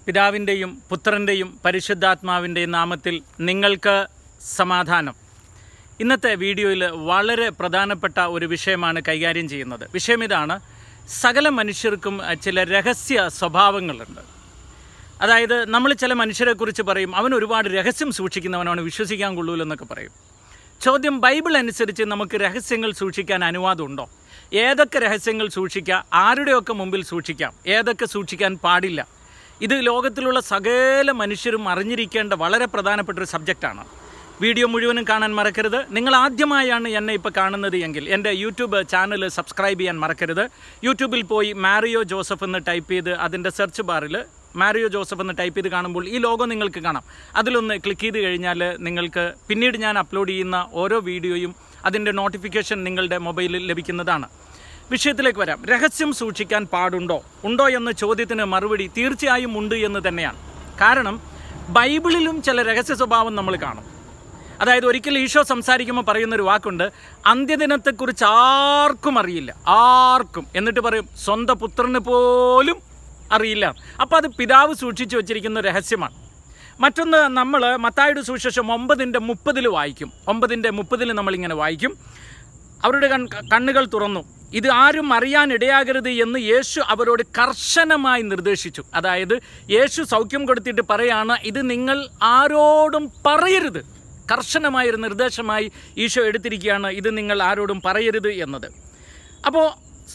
പിതാവിൻ്റെയും പുത്രൻ്റെയും പരിശുദ്ധാത്മാവിൻ്റെയും നാമത്തിൽ നിങ്ങൾക്ക് സമാധാനം ഇന്നത്തെ വീഡിയോയിൽ വളരെ പ്രധാനപ്പെട്ട ഒരു വിഷയമാണ് കൈകാര്യം ചെയ്യുന്നത് വിഷയം ഇതാണ് സകല മനുഷ്യർക്കും അഹ്, ചില രഹസ്യ സ്വഭാവങ്ങളുണ്ട് അതായത് നമ്മൾ ചില മനുഷ്യരെക്കുറിച്ച് പറയും അവൻ ഒരുപാട് രഹസ്യം സൂക്ഷിക്കുന്നവനാണ് വിശ്വസിക്കാൻ കൊള്ളൂലെന്നൊക്കെ പറയും ചോദ്യം ബൈബിൾ അനുസരിച്ച് നമുക്ക് രഹസ്യങ്ങൾ സൂക്ഷിക്കാൻ അനുവാദമുണ്ടോ ഏതൊക്കെ രഹസ്യങ്ങൾ സൂക്ഷിക്കാം ആരുടെയൊക്കെ മുമ്പിൽ സൂക്ഷിക്കാം ഏതൊക്കെ സൂക്ഷിക്കാൻ പാടില്ല ഇത് ലോകത്തിലുള്ള സകല മനുഷ്യരും അറിഞ്ഞിരിക്കേണ്ട വളരെ പ്രധാനപ്പെട്ട ഒരു സബ്ജക്റ്റാണ് വീഡിയോ മുഴുവനും കാണാൻ മറക്കരുത് നിങ്ങൾ ആദ്യമായാണ് എന്നെ ഇപ്പോൾ കാണുന്നത് എങ്കിൽ എൻ്റെ യൂട്യൂബ് ചാനൽ സബ്സ്ക്രൈബ് ചെയ്യാൻ മറക്കരുത് യൂട്യൂബിൽ പോയി മാരിയോ ജോസഫ് എന്ന് ടൈപ്പ് ചെയ്ത് അതിൻ്റെ സെർച്ച് ബാറിൽ മാരിയോ ജോസഫ് എന്ന് ടൈപ്പ് ചെയ്ത് കാണുമ്പോൾ ഈ ലോഗോ നിങ്ങൾക്ക് കാണാം അതിലൊന്ന് ക്ലിക്ക് ചെയ്ത് കഴിഞ്ഞാൽ നിങ്ങൾക്ക് പിന്നീട് ഞാൻ അപ്ലോഡ് ചെയ്യുന്ന ഓരോ വീഡിയോയും അതിൻ്റെ നോട്ടിഫിക്കേഷൻ നിങ്ങളുടെ മൊബൈലിൽ ലഭിക്കുന്നതാണ് വിഷയത്തിലേക്ക് വരാം രഹസ്യം സൂക്ഷിക്കാൻ പാടുണ്ടോ ഉണ്ടോ എന്ന ചോദ്യത്തിന് മറുപടി തീർച്ചയായും ഉണ്ട് എന്ന് തന്നെയാണ് കാരണം ബൈബിളിലും ചില രഹസ്യ സ്വഭാവം നമ്മൾ കാണും അതായത് ഒരിക്കൽ ഈശോ സംസാരിക്കുമ്പോൾ പറയുന്നൊരു വാക്കുണ്ട് അന്ത്യദിനത്തെക്കുറിച്ച് ആർക്കും അറിയില്ല ആർക്കും എന്നിട്ട് പറയും സ്വന്തം പുത്രന് പോലും അറിയില്ല അപ്പോൾ അത് പിതാവ് സൂക്ഷിച്ചു വച്ചിരിക്കുന്ന ഒരു രഹസ്യമാണ് മറ്റൊന്ന് നമ്മൾ മത്തായുടെ സുവിശേഷം ഒമ്പതിൻ്റെ മുപ്പതിൽ വായിക്കും ഒമ്പതിൻ്റെ മുപ്പതിൽ നമ്മളിങ്ങനെ വായിക്കും അവരുടെ കൺ കണ്ണുകൾ തുറന്നു ഇത് ആരും അറിയാൻ ഇടയാകരുത് എന്ന് യേശു അവരോട് കർശനമായി നിർദ്ദേശിച്ചു അതായത് യേശു സൗഖ്യം കൊടുത്തിട്ട് പറയാണ് ഇത് നിങ്ങൾ ആരോടും പറയരുത് കർശനമായൊരു നിർദ്ദേശമായി ഈശോ എടുത്തിരിക്കുകയാണ് ഇത് നിങ്ങൾ ആരോടും പറയരുത് എന്നത് അപ്പോൾ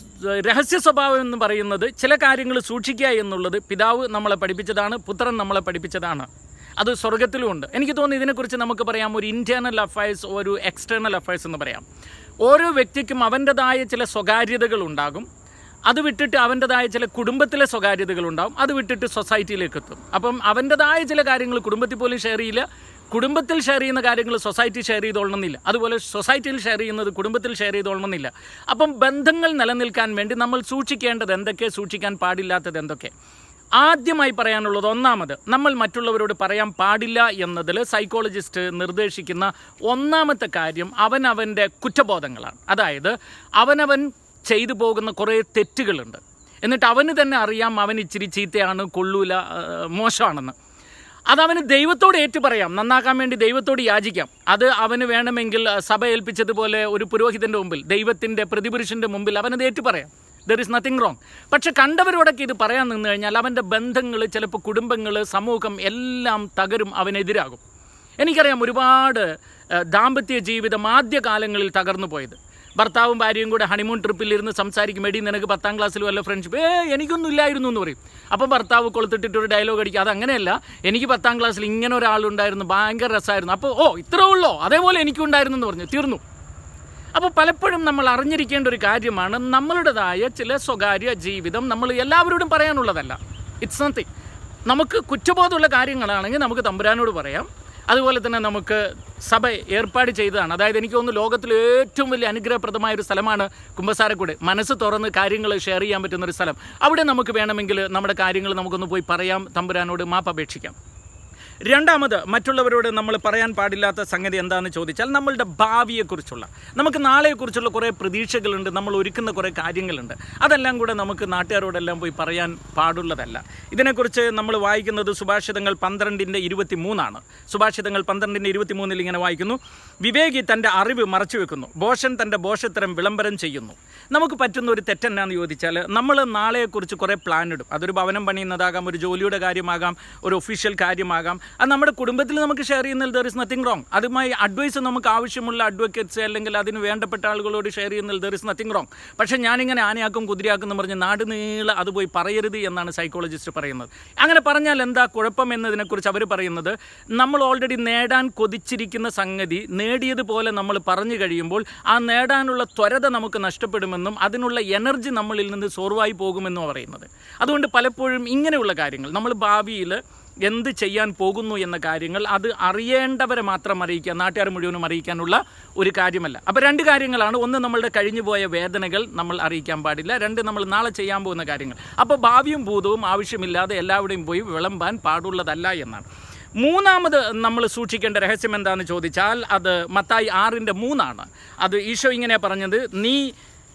രഹസ്യ സ്വഭാവം എന്ന് പറയുന്നത് ചില കാര്യങ്ങൾ സൂക്ഷിക്കുക എന്നുള്ളത് പിതാവ് നമ്മളെ പഠിപ്പിച്ചതാണ് പുത്രൻ നമ്മളെ പഠിപ്പിച്ചതാണ് അത് സ്വർഗത്തിലുമുണ്ട് എനിക്ക് തോന്നുന്നു ഇതിനെക്കുറിച്ച് നമുക്ക് പറയാം ഒരു ഇൻറ്റേർണൽ അഫയേഴ്സ് ഒരു എക്സ്റ്റേണൽ അഫയേഴ്സ് എന്ന് പറയാം ഓരോ വ്യക്തിക്കും അവൻ്റെതായ ചില സ്വകാര്യതകൾ ഉണ്ടാകും അത് വിട്ടിട്ട് അവൻ്റെതായ ചില കുടുംബത്തിലെ സ്വകാര്യതകൾ ഉണ്ടാകും അത് വിട്ടിട്ട് സൊസൈറ്റിയിലേക്ക് എത്തും അപ്പം അവൻ്റെതായ ചില കാര്യങ്ങൾ കുടുംബത്തിൽ പോലും ഷെയർ ചെയ്യില്ല കുടുംബത്തിൽ ഷെയർ ചെയ്യുന്ന കാര്യങ്ങൾ സൊസൈറ്റി ഷെയർ ചെയ്തോളണമെന്നില്ല അതുപോലെ സൊസൈറ്റിയിൽ ഷെയർ ചെയ്യുന്നത് കുടുംബത്തിൽ ഷെയർ ചെയ്തോളണമെന്നില്ല അപ്പം ബന്ധങ്ങൾ നിലനിൽക്കാൻ വേണ്ടി നമ്മൾ സൂക്ഷിക്കേണ്ടത് എന്തൊക്കെ സൂക്ഷിക്കാൻ പാടില്ലാത്തത് എന്തൊക്കെ ആദ്യമായി പറയാനുള്ളത് ഒന്നാമത് നമ്മൾ മറ്റുള്ളവരോട് പറയാൻ പാടില്ല എന്നതിൽ സൈക്കോളജിസ്റ്റ് നിർദ്ദേശിക്കുന്ന ഒന്നാമത്തെ കാര്യം അവനവൻ്റെ കുറ്റബോധങ്ങളാണ് അതായത് അവനവൻ ചെയ്തു പോകുന്ന കുറേ തെറ്റുകളുണ്ട് എന്നിട്ട് അവന് തന്നെ അറിയാം അവൻ ഇച്ചിരി ചീത്തയാണ് കൊള്ളൂല ആ, മോശമാണെന്ന് അതവന് ദൈവത്തോട് ഏറ്റു പറയാം നന്നാക്കാൻ വേണ്ടി ദൈവത്തോട് യാചിക്കാം അത് അവന് വേണമെങ്കിൽ ആ, സഭ ഏൽപ്പിച്ചതുപോലെ ഒരു പുരോഹിതൻ്റെ മുമ്പിൽ ദൈവത്തിൻ്റെ പ്രതിപുരുഷൻ്റെ മുമ്പിൽ അവനത് ഏറ്റു പറയാം ദർ ഇസ് നത്തിങ് റോങ് പക്ഷെ കണ്ടവരോടൊക്കെ ഇത് പറയാൻ നിന്ന് കഴിഞ്ഞാൽ അവൻ്റെ ബന്ധങ്ങൾ ചിലപ്പോൾ കുടുംബങ്ങൾ സമൂഹം എല്ലാം തകരും അവനെതിരാകും എനിക്കറിയാം ഒരുപാട് ആ, ദാമ്പത്യ ജീവിതം ആദ്യകാലങ്ങളിൽ തകർന്നു പോയത് ഭർത്താവും ഭാര്യയും കൂടെ ഹണിമൂൺ ട്രിപ്പിൽ ഇരുന്ന് സംസാരിക്കും എടി നിനക്ക് പത്താം ക്ലാസ്സിൽ വല്ല ഫ്രണ്ട്ഷിപ്പ് ഏ എനിക്കൊന്നും ഇല്ലായിരുന്നു എന്ന് പറയും അപ്പം ഭർത്താവ് കൊളുത്തിട്ടിട്ട് ഒരു ഡയലോഗ് അടിക്കുക അതങ്ങനെയല്ല എനിക്ക് പത്താം ക്ലാസ്സിൽ ഇങ്ങനെ ഒരാളുണ്ടായിരുന്നു ഭയങ്കര രസമായിരുന്നു അപ്പോൾ ഓ ഇത്രേ ഉള്ളോ അതേപോലെ എനിക്കും ഉണ്ടായിരുന്നു എന്ന് പറഞ്ഞു തീർന്നു അപ്പോൾ പലപ്പോഴും നമ്മൾ അറിഞ്ഞിരിക്കേണ്ട ഒരു കാര്യമാണ് നമ്മളുടേതായ ചില സ്വകാര്യ ജീവിതം നമ്മൾ എല്ലാവരോടും പറയാനുള്ളതല്ല ഇറ്റ്സ് നത്തിങ് നമുക്ക് കുറ്റബോധമുള്ള കാര്യങ്ങളാണെങ്കിൽ നമുക്ക് തമ്പുരാനോട് പറയാം അതുപോലെ തന്നെ നമുക്ക് സഭ ഏർപ്പാട് ചെയ്തതാണ് അതായത് എനിക്ക് തോന്നുന്നു ലോകത്തിലെ ഏറ്റവും വലിയ അനുഗ്രഹപ്രദമായ ഒരു സ്ഥലമാണ് കുമ്പസാരക്കൂട് മനസ്സ് തുറന്ന് കാര്യങ്ങൾ ഷെയർ ചെയ്യാൻ പറ്റുന്ന ഒരു സ്ഥലം അവിടെ നമുക്ക് വേണമെങ്കിൽ നമ്മുടെ കാര്യങ്ങൾ നമുക്കൊന്ന് പോയി പറയാം തമ്പുരാനോട് മാപ്പ് അപേക്ഷിക്കാം രണ്ടാമത് മറ്റുള്ളവരോട് നമ്മൾ പറയാൻ പാടില്ലാത്ത സംഗതി എന്താണെന്ന് ചോദിച്ചാൽ നമ്മളുടെ ഭാവിയെക്കുറിച്ചുള്ള നമുക്ക് നാളെയെക്കുറിച്ചുള്ള കുറേ പ്രതീക്ഷകളുണ്ട് നമ്മൾ ഒരുക്കുന്ന കുറേ കാര്യങ്ങളുണ്ട് അതെല്ലാം കൂടെ നമുക്ക് നാട്ടുകാരോടെല്ലാം പോയി പറയാൻ പാടുള്ളതല്ല ഇതിനെക്കുറിച്ച് നമ്മൾ വായിക്കുന്നത് സുഭാഷിതങ്ങൾ പന്ത്രണ്ടിൻ്റെ ഇരുപത്തി മൂന്നാണ് സുഭാഷിതങ്ങൾ പന്ത്രണ്ടിൻ്റെ ഇരുപത്തി മൂന്നിൽ ഇങ്ങനെ വായിക്കുന്നു വിവേകി തൻ്റെ അറിവ് മറച്ചു വെക്കുന്നു ബോഷൻ തൻ്റെ ബോഷത്തരം വിളംബരം ചെയ്യുന്നു നമുക്ക് പറ്റുന്ന ഒരു തെറ്റെന്നാന്ന് ചോദിച്ചാൽ നമ്മൾ നാളെയെക്കുറിച്ച് കുറേ പ്ലാൻ ഇടും അതൊരു ഭവനം പണിയുന്നതാകാം ഒരു ജോലിയുടെ കാര്യമാകാം ഒരു ഒഫീഷ്യൽ കാര്യമാകാം അത് നമ്മുടെ കുടുംബത്തിൽ നമുക്ക് ഷെയർ ചെയ്യുന്നതിൽ ദർ ഇസ് നത്തിങ് റോങ് അതുമായി അഡ്വൈസ് നമുക്ക് ആവശ്യമുള്ള അഡ്വക്കേറ്റ്സ് അല്ലെങ്കിൽ അതിന് വേണ്ടപ്പെട്ട ആളുകളോട് ഷെയർ ചെയ്യുന്നതിൽ ദർ ഇസ് നത്തിങ് റോങ് പക്ഷേ ഞാനിങ്ങനെ ആനയാക്കും കുതിരയാക്കും എന്ന് പറഞ്ഞ് നാട് നീളെ അത് പോയി പറയരുത് എന്നാണ് സൈക്കോളജിസ്റ്റ് പറയുന്നത് അങ്ങനെ പറഞ്ഞാൽ എന്താ കുഴപ്പം എന്നതിനെക്കുറിച്ച് അവർ പറയുന്നത് നമ്മൾ ഓൾറെഡി നേടാൻ കൊതിച്ചിരിക്കുന്ന സംഗതി നേടിയതുപോലെ നമ്മൾ പറഞ്ഞു കഴിയുമ്പോൾ ആ നേടാനുള്ള ത്വരത നമുക്ക് നഷ്ടപ്പെടുമെന്നും അതിനുള്ള എനർജി നമ്മളിൽ നിന്ന് സോർവായി പോകുമെന്നും പറയുന്നത് അതുകൊണ്ട് പലപ്പോഴും ഇങ്ങനെയുള്ള കാര്യങ്ങൾ നമ്മൾ ഭാവിയിൽ എന്ത് ചെയ്യാൻ പോകുന്നു എന്ന കാര്യങ്ങൾ അത് അറിയേണ്ടവരെ മാത്രം അറിയിക്കുക നാട്ടുകാർ മുഴുവനും അറിയിക്കാനുള്ള ഒരു കാര്യമല്ല അപ്പോൾ രണ്ട് കാര്യങ്ങളാണ് ഒന്ന് നമ്മളുടെ കഴിഞ്ഞുപോയ വേദനകൾ നമ്മൾ അറിയിക്കാൻ പാടില്ല രണ്ട് നമ്മൾ നാളെ ചെയ്യാൻ പോകുന്ന കാര്യങ്ങൾ അപ്പോൾ ഭാവിയും ഭൂതവും ആവശ്യമില്ലാതെ എല്ലാവരുടെയും പോയി വിളമ്പാൻ പാടുള്ളതല്ല എന്നാണ് മൂന്നാമത് നമ്മൾ സൂക്ഷിക്കേണ്ട രഹസ്യം എന്താണെന്ന് ചോദിച്ചാൽ അത് മത്തായി ആറിൻ്റെ മൂന്നാണ് അത് ഈശോ ഇങ്ങനെ പറഞ്ഞത് നീ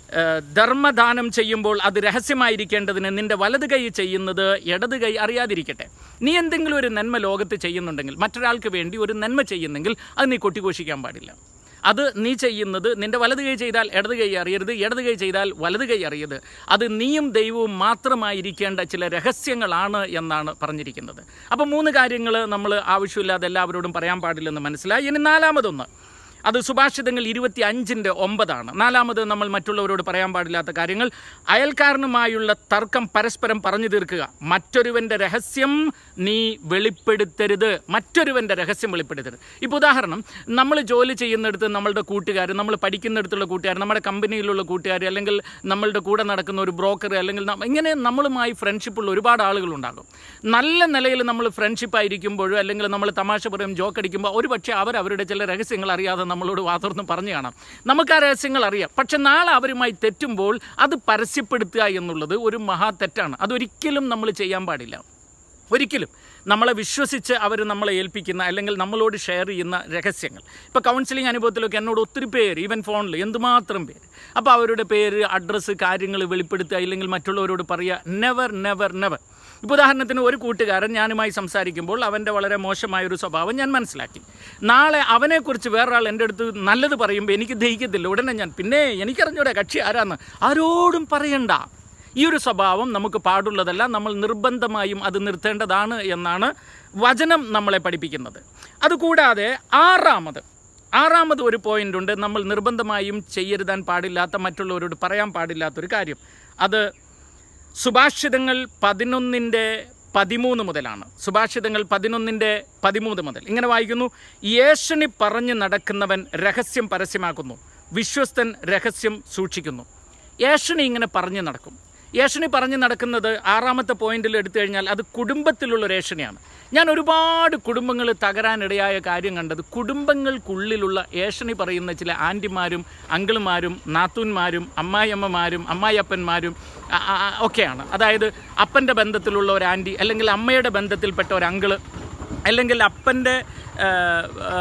ഏഹ്, ധർമ്മദാനം ചെയ്യുമ്പോൾ അത് രഹസ്യമായിരിക്കേണ്ടതിന് നിന്റെ വലത് കൈ ചെയ്യുന്നത് ഇടത് കൈ അറിയാതിരിക്കട്ടെ നീ എന്തെങ്കിലും ഒരു നന്മ ലോകത്ത് ചെയ്യുന്നുണ്ടെങ്കിൽ മറ്റൊരാൾക്ക് വേണ്ടി ഒരു നന്മ ചെയ്യുന്നെങ്കിൽ അത് നീ കൊട്ടിഘോഷിക്കാൻ പാടില്ല അത് നീ ചെയ്യുന്നത് നിന്റെ വലത് കൈ ചെയ്താൽ ഇടത് കൈ അറിയരുത് ഇടത് കൈ ചെയ്താൽ വലത് കൈ അറിയരുത് അത് നീയും ദൈവവും മാത്രമായിരിക്കേണ്ട ചില രഹസ്യങ്ങളാണ് എന്നാണ് പറഞ്ഞിരിക്കുന്നത് അപ്പോൾ മൂന്ന് കാര്യങ്ങൾ നമ്മൾ ആവശ്യമില്ലാതെ എല്ലാവരോടും പറയാൻ പാടില്ലെന്ന് മനസ്സിലായി ഇനി നാലാമതൊന്ന് അത് സുഭാഷിതങ്ങൾ ഇരുപത്തി അഞ്ചിൻ്റെ ഒമ്പതാണ് നാലാമത് നമ്മൾ മറ്റുള്ളവരോട് പറയാൻ പാടില്ലാത്ത കാര്യങ്ങൾ അയൽക്കാരനുമായുള്ള തർക്കം പരസ്പരം പറഞ്ഞു തീർക്കുക മറ്റൊരുവൻ്റെ രഹസ്യം നീ വെളിപ്പെടുത്തരുത് മറ്റൊരുവൻ്റെ രഹസ്യം വെളിപ്പെടുത്തരുത് ഇപ്പോൾ ഉദാഹരണം നമ്മൾ ജോലി ചെയ്യുന്നിടത്ത് നമ്മളുടെ കൂട്ടുകാർ നമ്മൾ പഠിക്കുന്നിടത്തുള്ള കൂട്ടുകാർ നമ്മുടെ കമ്പനിയിലുള്ള കൂട്ടുകാർ അല്ലെങ്കിൽ നമ്മളുടെ കൂടെ നടക്കുന്ന ഒരു ബ്രോക്കർ അല്ലെങ്കിൽ ന- ഇങ്ങനെ നമ്മളുമായി ഫ്രണ്ട്ഷിപ്പുള്ള ഒരുപാട് ആളുകളുണ്ടാകും നല്ല നിലയിൽ നമ്മൾ ഫ്രണ്ട്ഷിപ്പ് ആയിരിക്കുമ്പോഴോ അല്ലെങ്കിൽ നമ്മൾ തമാശ പറയും ജോക്ക് അടിക്കുമ്പോൾ ഒരു പക്ഷേ അവർ അവരുടെ ചില രഹസ്യങ്ങൾ അറിയാതെ നമ്മളോട് വാതുറന്ന് പറഞ്ഞു കാണാം നമുക്ക് ആ രഹസ്യങ്ങൾ അറിയാം പക്ഷെ നാളെ അവരുമായി തെറ്റുമ്പോൾ അത് പരസ്യപ്പെടുത്തുക എന്നുള്ളത് ഒരു മഹാ തെറ്റാണ് അതൊരിക്കലും നമ്മൾ ചെയ്യാൻ പാടില്ല ഒരിക്കലും നമ്മളെ വിശ്വസിച്ച് അവർ നമ്മളെ ഏൽപ്പിക്കുന്ന അല്ലെങ്കിൽ നമ്മളോട് ഷെയർ ചെയ്യുന്ന രഹസ്യങ്ങൾ ഇപ്പോൾ കൗൺസിലിംഗ് അനുഭവത്തിലൊക്കെ എന്നോട് ഒത്തിരി പേര് ഈവൻ ഫോണിൽ എന്തുമാത്രം പേര് അപ്പോൾ അവരുടെ പേര് അഡ്രസ്സ് കാര്യങ്ങൾ വെളിപ്പെടുത്തുക ഇല്ലെങ്കിൽ മറ്റുള്ളവരോട് പറയുക നെവർ നെവർ നെവർ ഇപ്പോൾ ഉദാഹരണത്തിന് ഒരു കൂട്ടുകാരൻ ഞാനുമായി സംസാരിക്കുമ്പോൾ അവൻ്റെ വളരെ മോശമായൊരു സ്വഭാവം ഞാൻ മനസ്സിലാക്കി നാളെ അവനെക്കുറിച്ച് വേറൊരാൾ എൻ്റെ അടുത്ത് നല്ലത് പറയുമ്പോൾ എനിക്ക് ദഹിക്കത്തില്ല ഉടനെ ഞാൻ പിന്നെ എനിക്കറിഞ്ഞൂടെ കക്ഷി ആരാന്ന് ആരോടും പറയണ്ട ഈ ഒരു സ്വഭാവം നമുക്ക് പാടുള്ളതല്ല നമ്മൾ നിർബന്ധമായും അത് നിർത്തേണ്ടതാണ് എന്നാണ് വചനം നമ്മളെ പഠിപ്പിക്കുന്നത് അതുകൂടാതെ ആറാമത് ആറാമത് ഒരു പോയിന്റ് ഉണ്ട് നമ്മൾ നിർബന്ധമായും ചെയ്യരുതാൻ പാടില്ലാത്ത മറ്റുള്ളവരോട് പറയാൻ പാടില്ലാത്തൊരു കാര്യം അത് സുഭാഷിതങ്ങൾ പതിനൊന്നിൻ്റെ പതിമൂന്ന് മുതലാണ് സുഭാഷിതങ്ങൾ പതിനൊന്നിൻ്റെ പതിമൂന്ന് മുതൽ ഇങ്ങനെ വായിക്കുന്നു യേശനി പറഞ്ഞു നടക്കുന്നവൻ രഹസ്യം പരസ്യമാക്കുന്നു വിശ്വസ്തൻ രഹസ്യം സൂക്ഷിക്കുന്നു യേശനി ഇങ്ങനെ പറഞ്ഞു നടക്കും യേശനി പറഞ്ഞു നടക്കുന്നത് ആറാമത്തെ പോയിന്റിൽ എടുത്തു കഴിഞ്ഞാൽ അത് കുടുംബത്തിലുള്ള ഒരു ഏഷണിയാണ് ഞാൻ ഒരുപാട് കുടുംബങ്ങൾ തകരാനിടയായ കാര്യം കണ്ടത് കുടുംബങ്ങൾക്കുള്ളിലുള്ള ഏഷണി പറയുന്ന ചില ആൻറ്റിമാരും അങ്കിളുമാരും നാത്തൂന്മാരും അമ്മായിയമ്മമാരും അമ്മായിയപ്പന്മാരും ആ, ആ, ആ, ഒക്കെയാണ് അതായത് അപ്പൻ്റെ ബന്ധത്തിലുള്ള ഒരു ആൻറ്റി അല്ലെങ്കിൽ അമ്മയുടെ ബന്ധത്തിൽപ്പെട്ട ഒരു അങ്കിള് അല്ലെങ്കിൽ അപ്പൻ്റെ ആ, ആ,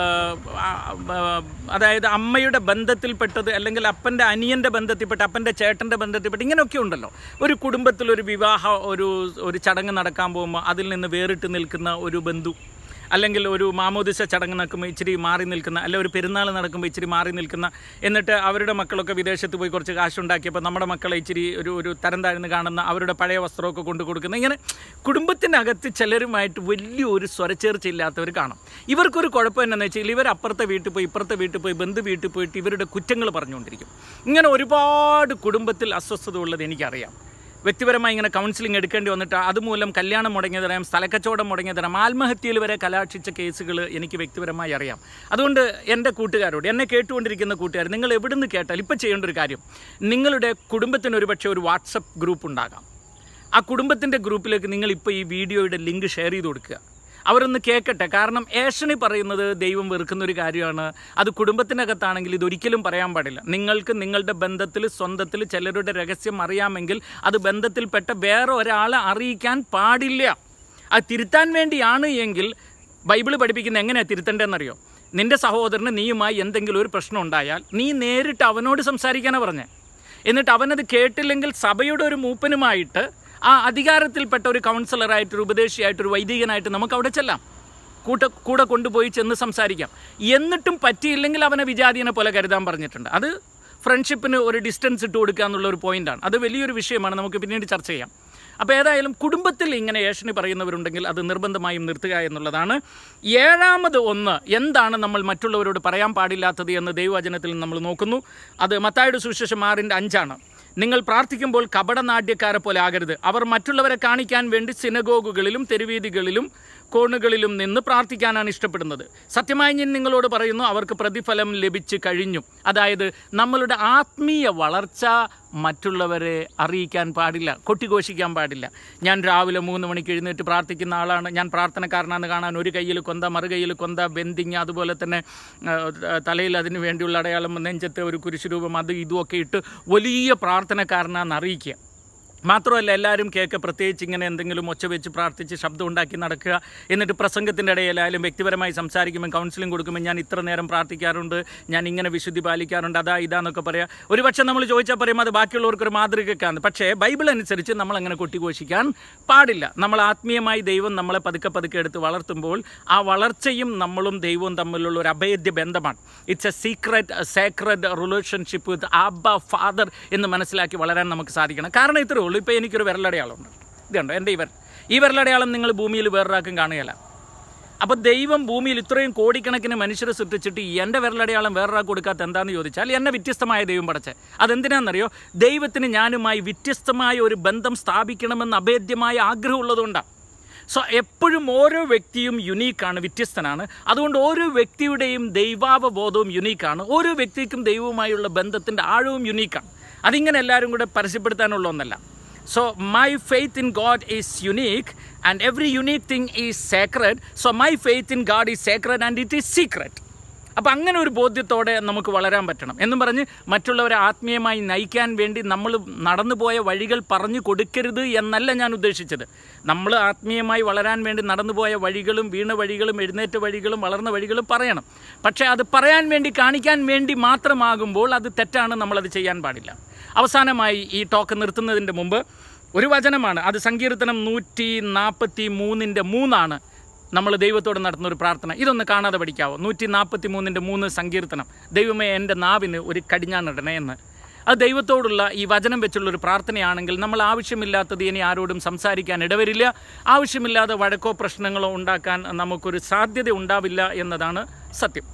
ആ, അതായത് അമ്മയുടെ ബന്ധത്തിൽപ്പെട്ടത് അല്ലെങ്കിൽ അപ്പൻ്റെ അനിയൻ്റെ ബന്ധത്തിൽപ്പെട്ട അപ്പൻ്റെ ചേട്ടൻ്റെ ബന്ധത്തിൽപ്പെട്ട് ഇങ്ങനെയൊക്കെ ഉണ്ടല്ലോ ഒരു കുടുംബത്തിൽ ഒരു വിവാഹ ഒരു ഒരു ചടങ്ങ് നടക്കാൻ പോകുമ്പോൾ അതിൽ നിന്ന് വേറിട്ട് നിൽക്കുന്ന ഒരു ബന്ധു അല്ലെങ്കിൽ ഒരു മാമോദിസ ചടങ്ങ് നടക്കുമ്പോൾ ഇച്ചിരി മാറി നിൽക്കുന്ന അല്ലെ ഒരു പെരുന്നാൾ നടക്കുമ്പോൾ ഇച്ചിരി മാറി നിൽക്കുന്ന എന്നിട്ട് അവരുടെ മക്കളൊക്കെ വിദേശത്ത് പോയി കുറച്ച് കാശുണ്ടാക്കിയപ്പോൾ നമ്മുടെ മക്കളെ ഇച്ചിരി ഒരു ഒരു തരം താഴ്ന്ന് കാണുന്ന അവരുടെ പഴയ വസ്ത്രമൊക്കെ കൊണ്ടു കൊടുക്കുന്ന ഇങ്ങനെ കുടുംബത്തിനകത്ത് ചിലരുമായിട്ട് വലിയൊരു സ്വരച്ചേർച്ചയില്ലാത്തവർ കാണും ഇവർക്കൊരു കുഴപ്പം എന്താണെന്ന് വെച്ചാൽ ഇവർ അപ്പുറത്തെ വീട്ടിൽ പോയി ഇപ്പുറത്തെ വീട്ടിൽ പോയി ബന്ധു വീട്ടിൽ പോയിട്ട് ഇവരുടെ കുറ്റങ്ങൾ പറഞ്ഞുകൊണ്ടിരിക്കും ഇങ്ങനെ ഒരുപാട് കുടുംബത്തിൽ അസ്വസ്ഥത ഉള്ളത് എനിക്കറിയാം വ്യക്തിപരമായി ഇങ്ങനെ കൗൺസിലിംഗ് എടുക്കേണ്ടി വന്നിട്ട് അതുമൂലം കല്യാണം മുടങ്ങിയതറിയാം സ്ഥലക്കച്ചവടം മുടങ്ങിയതറിയാം ആത്മഹത്യയിൽ വരെ കലാക്ഷിച്ച കേസുകൾ എനിക്ക് വ്യക്തിപരമായി അറിയാം അതുകൊണ്ട് എൻ്റെ കൂട്ടുകാരോട് എന്നെ കേട്ടുകൊണ്ടിരിക്കുന്ന കൂട്ടുകാർ നിങ്ങൾ എവിടുന്ന് കേട്ടാൽ ഇപ്പോൾ ചെയ്യേണ്ട ഒരു കാര്യം നിങ്ങളുടെ കുടുംബത്തിന് ഒരുപക്ഷെ ഒരു വാട്സപ്പ് ഗ്രൂപ്പ് ഉണ്ടാകാം ആ കുടുംബത്തിൻ്റെ ഗ്രൂപ്പിലേക്ക് നിങ്ങൾ ഇപ്പോൾ ഈ വീഡിയോയുടെ ലിങ്ക് ഷെയർ ചെയ്ത് കൊടുക്കുക അവരൊന്ന് കേൾക്കട്ടെ കാരണം ഏഷണി പറയുന്നത് ദൈവം വെറുക്കുന്ന ഒരു കാര്യമാണ് അത് കുടുംബത്തിനകത്താണെങ്കിൽ ഇതൊരിക്കലും പറയാൻ പാടില്ല നിങ്ങൾക്ക് നിങ്ങളുടെ ബന്ധത്തിൽ സ്വന്തത്തിൽ ചിലരുടെ രഹസ്യം അറിയാമെങ്കിൽ അത് ബന്ധത്തിൽപ്പെട്ട വേറെ ഒരാളെ അറിയിക്കാൻ പാടില്ല അത് തിരുത്താൻ വേണ്ടിയാണ് എങ്കിൽ ബൈബിള് പഠിപ്പിക്കുന്ന എങ്ങനെയാണ് തിരുത്തേണ്ടതെന്നറിയോ നിന്റെ സഹോദരന് നീയുമായി എന്തെങ്കിലും ഒരു പ്രശ്നം ഉണ്ടായാൽ നീ നേരിട്ട് അവനോട് സംസാരിക്കാനാണ് പറഞ്ഞത് എന്നിട്ട് അവനത് കേട്ടില്ലെങ്കിൽ സഭയുടെ ഒരു മൂപ്പനുമായിട്ട് ആ അധികാരത്തിൽപ്പെട്ട ഒരു കൗൺസിലറായിട്ട് ഒരു ഉപദേശിയായിട്ട് ഒരു വൈദികനായിട്ട് നമുക്ക് അവിടെ ചെല്ലാം കൂട്ട കൂടെ കൊണ്ടുപോയി ചെന്ന് സംസാരിക്കാം എന്നിട്ടും പറ്റിയില്ലെങ്കിൽ അവനെ വിജാതീനെ പോലെ കരുതാൻ പറഞ്ഞിട്ടുണ്ട് അത് ഫ്രണ്ട്ഷിപ്പിന് ഒരു ഡിസ്റ്റൻസ് ഇട്ട് കൊടുക്കുക എന്നുള്ള ഒരു പോയിന്റാണ് അത് വലിയൊരു വിഷയമാണ് നമുക്ക് പിന്നീട് ചർച്ച ചെയ്യാം അപ്പോൾ ഏതായാലും കുടുംബത്തിൽ ഇങ്ങനെ ഏഷണി പറയുന്നവരുണ്ടെങ്കിൽ അത് നിർബന്ധമായും നിർത്തുക എന്നുള്ളതാണ് ഏഴാമത് ഒന്ന് എന്താണ് നമ്മൾ മറ്റുള്ളവരോട് പറയാൻ പാടില്ലാത്തത് എന്ന് ദൈവവചനത്തിൽ നമ്മൾ നോക്കുന്നു അത് മത്തായുടെ സുവിശേഷം ആറിൻ്റെ അഞ്ചാണ് നിങ്ങൾ പ്രാർത്ഥിക്കുമ്പോൾ കപടനാട്യക്കാരെ പോലെ ആകരുത് അവർ മറ്റുള്ളവരെ കാണിക്കാൻ വേണ്ടി സിനഗോഗുകളിലും തെരുവീതികളിലും കോണുകളിലും നിന്ന് പ്രാർത്ഥിക്കാനാണ് ഇഷ്ടപ്പെടുന്നത് സത്യമായി ഞാൻ നിങ്ങളോട് പറയുന്നു അവർക്ക് പ്രതിഫലം ലഭിച്ചു കഴിഞ്ഞു അതായത് നമ്മളുടെ ആത്മീയ വളർച്ച മറ്റുള്ളവരെ അറിയിക്കാൻ പാടില്ല കൊട്ടിഘോഷിക്കാൻ പാടില്ല ഞാൻ രാവിലെ മൂന്ന് മണിക്ക് എഴുന്നേറ്റ് പ്രാർത്ഥിക്കുന്ന ആളാണ് ഞാൻ പ്രാർത്ഥനക്കാരനാണെന്ന് കാണാൻ ഒരു കയ്യിൽ കൊന്ത മറു കയ്യിൽ കൊന്ത ബെന്തിങ് അതുപോലെ തന്നെ ആ, തലയിൽ അതിന് വേണ്ടിയുള്ള അടയാളം നെഞ്ചത്ത് ഒരു കുരിശുരൂപം അത് ഇതുമൊക്കെ ഇട്ട് വലിയ പ്രാർത്ഥനക്കാരനാണെന്ന് അറിയിക്കുക മാത്രമല്ല എല്ലാവരും കേൾക്കുക പ്രത്യേകിച്ച് ഇങ്ങനെ എന്തെങ്കിലും ഒച്ച വെച്ച് പ്രാർത്ഥിച്ച് ശബ്ദം ഉണ്ടാക്കി നടക്കുക എന്നിട്ട് പ്രസംഗത്തിൻ്റെ ഇടയിലായാലും വ്യക്തിപരമായി സംസാരിക്കുമ്പോൾ കൗൺസിലിംഗ് കൊടുക്കുമ്പോൾ ഞാൻ ഇത്ര നേരം പ്രാർത്ഥിക്കാറുണ്ട് ഞാൻ ഇങ്ങനെ വിശുദ്ധി പാലിക്കാറുണ്ട് അതാ ഇതാന്നൊക്കെ പറയാം ഒരുപക്ഷെ നമ്മൾ ചോദിച്ചാൽ പറയും അത് ബാക്കിയുള്ളവർക്ക് ഒരു മാതൃകക്കാണ് പക്ഷേ ബൈബിൾ അനുസരിച്ച് നമ്മൾ അങ്ങനെ കൊട്ടിഘോഷിക്കാൻ പാടില്ല നമ്മൾ ആത്മീയമായി ദൈവം നമ്മളെ പതുക്കെ പതുക്കെ എടുത്ത് വളർത്തുമ്പോൾ ആ വളർച്ചയും നമ്മളും ദൈവവും തമ്മിലുള്ള ഒരു അഭേദ്യ ബന്ധമാണ് it's a secret sacred relationship with Abba father എന്ന് മനസ്സിലാക്കി വളരാൻ നമുക്ക് സാധിക്കണം കാരണം ഇത്രയേ ഉള്ളൂ ഇപ്പോൾ എനിക്കൊരു വിരലടയാളമുണ്ട് ഇത് കണ്ടോ എൻ്റെ ഈ വിരൽ ഈ വിരലടയാളം നിങ്ങൾ ഭൂമിയിൽ വേറൊരാൾക്കും കാണുകയില്ല അപ്പോൾ ദൈവം ഭൂമിയിൽ ഇത്രയും കോടിക്കണക്കിന് മനുഷ്യരെ സൃഷ്ടിച്ചിട്ട് എൻ്റെ വിരലടയാളം വേറൊരാൾക്ക് കൊടുക്കാത്ത എന്താണെന്ന് ചോദിച്ചാൽ എന്നെ വ്യത്യസ്തമായ ദൈവം പഠിച്ചേ അതെന്തിനാണെന്നറിയോ ദൈവത്തിന് ഞാനുമായി വ്യത്യസ്തമായ ഒരു ബന്ധം സ്ഥാപിക്കണമെന്ന് അഭേദ്യമായ ആഗ്രഹമുള്ളതുകൊണ്ടാണ് സോ എപ്പോഴും ഓരോ വ്യക്തിയും യുണീക്കാണ് വ്യത്യസ്തനാണ് അതുകൊണ്ട് ഓരോ വ്യക്തിയുടെയും ദൈവാവബോധവും യുണീക്കാണ് ഓരോ വ്യക്തിക്കും ദൈവവുമായുള്ള ബന്ധത്തിൻ്റെ ആഴവും യുണീക്കാണ് അതിങ്ങനെ എല്ലാവരും കൂടെ പരസ്യപ്പെടുത്താനുള്ള ഒന്നല്ല so my faith in God is unique and every unique thing is sacred so my faith in God is sacred and it is secret അപ്പം അങ്ങനെ ഒരു ബോധ്യത്തോടെ നമുക്ക് വളരാൻ പറ്റണം എന്നും പറഞ്ഞ് മറ്റുള്ളവരെ ആത്മീയമായി നയിക്കാൻ വേണ്ടി നമ്മൾ നടന്നു പോയ വഴികൾ പറഞ്ഞു കൊടുക്കരുത് എന്നല്ല ഞാൻ ഉദ്ദേശിച്ചത് നമ്മൾ ആത്മീയമായി വളരാൻ വേണ്ടി നടന്നു പോയ വഴികളും വീണ വഴികളും എഴുന്നേറ്റ വഴികളും വളർന്ന വഴികളും പറയണം പക്ഷേ അത് പറയാൻ വേണ്ടി കാണിക്കാൻ വേണ്ടി മാത്രമാകുമ്പോൾ അത് തെറ്റാണ് നമ്മളത് ചെയ്യാൻ പാടില്ല അവസാനമായി ഈ ടോക്ക് നിർത്തുന്നതിൻ്റെ മുമ്പ് ഒരു വചനമാണ് അത് സങ്കീർത്തനം നൂറ്റി നാൽപ്പത്തി മൂന്നിൻ്റെ മൂന്നാണ് നമ്മൾ ദൈവത്തോട് നടത്തുന്ന ഒരു പ്രാർത്ഥന ഇതൊന്ന് കാണാതെ പഠിക്കാവോ നൂറ്റി നാൽപ്പത്തി മൂന്നിൻ്റെ മൂന്ന് സങ്കീർത്തനം ദൈവമേ എൻ്റെ നാവിന് ഒരു കടിഞ്ഞാണിടണേ എന്ന് അത് ദൈവത്തോടുള്ള ഈ വചനം വെച്ചുള്ള ഒരു പ്രാർത്ഥനയാണെങ്കിൽ നമ്മൾ ആവശ്യമില്ലാത്തത് ഇനി ആരോടും സംസാരിക്കാൻ ഇടവരില്ല ആവശ്യമില്ലാതെ വഴക്കോ പ്രശ്നങ്ങളോ ഉണ്ടാക്കാൻ നമുക്കൊരു സാധ്യത ഉണ്ടാവില്ല എന്നതാണ് സത്യം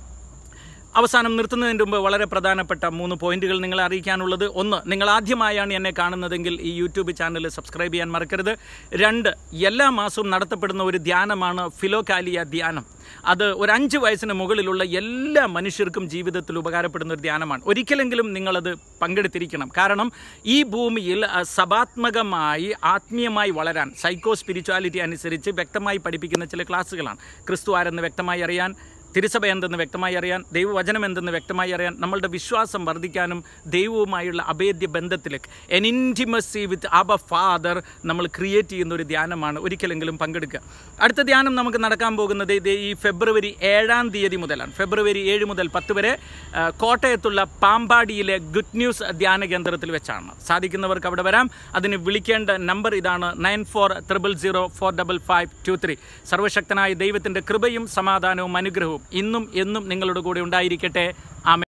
അവസാനം നിർത്തുന്നതിന് മുമ്പ് വളരെ പ്രധാനപ്പെട്ട മൂന്ന് പോയിന്റുകൾ നിങ്ങളെ അറിയിക്കാനുള്ളത് ഒന്ന് നിങ്ങൾ ആദ്യമായാണ് എന്നെ കാണുന്നതെങ്കിൽ ഈ യൂട്യൂബ് ചാനൽ സബ്സ്ക്രൈബ് ചെയ്യാൻ മറക്കരുത് രണ്ട് എല്ലാ മാസവും നടത്തപ്പെടുന്ന ഒരു ധ്യാനമാണ് ഫിലോകാലിയ ധ്യാനം അത് ഒരു അഞ്ച് വയസ്സിന് മുകളിലുള്ള എല്ലാ മനുഷ്യർക്കും ജീവിതത്തിൽ ഉപകാരപ്പെടുന്ന ഒരു ധ്യാനമാണ് ഒരിക്കലെങ്കിലും നിങ്ങളത് പങ്കെടുത്തിരിക്കണം കാരണം ഈ ഭൂമിയിൽ അഹ്, സഭാത്മകമായി ആത്മീയമായി വളരാൻ സൈക്കോ സ്പിരിച്വാലിറ്റി അനുസരിച്ച് വ്യക്തമായി പഠിപ്പിക്കുന്ന ചില ക്ലാസ്സുകളാണ് ക്രിസ്തു ആരെന്ന് വ്യക്തമായി അറിയാൻ തിരുസഭ എന്തെന്ന് വ്യക്തമായി അറിയാൻ ദൈവവചനം എന്തെന്ന് വ്യക്തമായി അറിയാൻ നമ്മളുടെ വിശ്വാസം വർദ്ധിക്കാനും ദൈവവുമായുള്ള അഭേദ്യ ബന്ധത്തിലേക്ക് an intimacy with Abba father നമ്മൾ ക്രിയേറ്റ് ചെയ്യുന്ന ഒരു ധ്യാനമാണ് ഒരിക്കലെങ്കിലും പങ്കെടുക്കുക അടുത്ത ധ്യാനം നമുക്ക് നടക്കാൻ പോകുന്നത് ഇത് ഈ ഫെബ്രുവരി ഏഴാം തീയതി മുതലാണ് ഫെബ്രുവരി ഏഴ് മുതൽ പത്ത് വരെ ആ, കോട്ടയത്തുള്ള പാമ്പാടിയിലെ ഗുഡ് ന്യൂസ് ധ്യാന കേന്ദ്രത്തിൽ വെച്ചാണ് സാധിക്കുന്നവർക്ക് അവിടെ വരാം അതിന് വിളിക്കേണ്ട നമ്പർ ഇതാണ് nine four triple zero four double five two three സർവശക്തനായ ദൈവത്തിൻ്റെ കൃപയും സമാധാനവും അനുഗ്രഹവും ഇന്നും എന്നും നിങ്ങളുടെ കൂടെ ഉണ്ടായിരിക്കട്ടെ ആമേ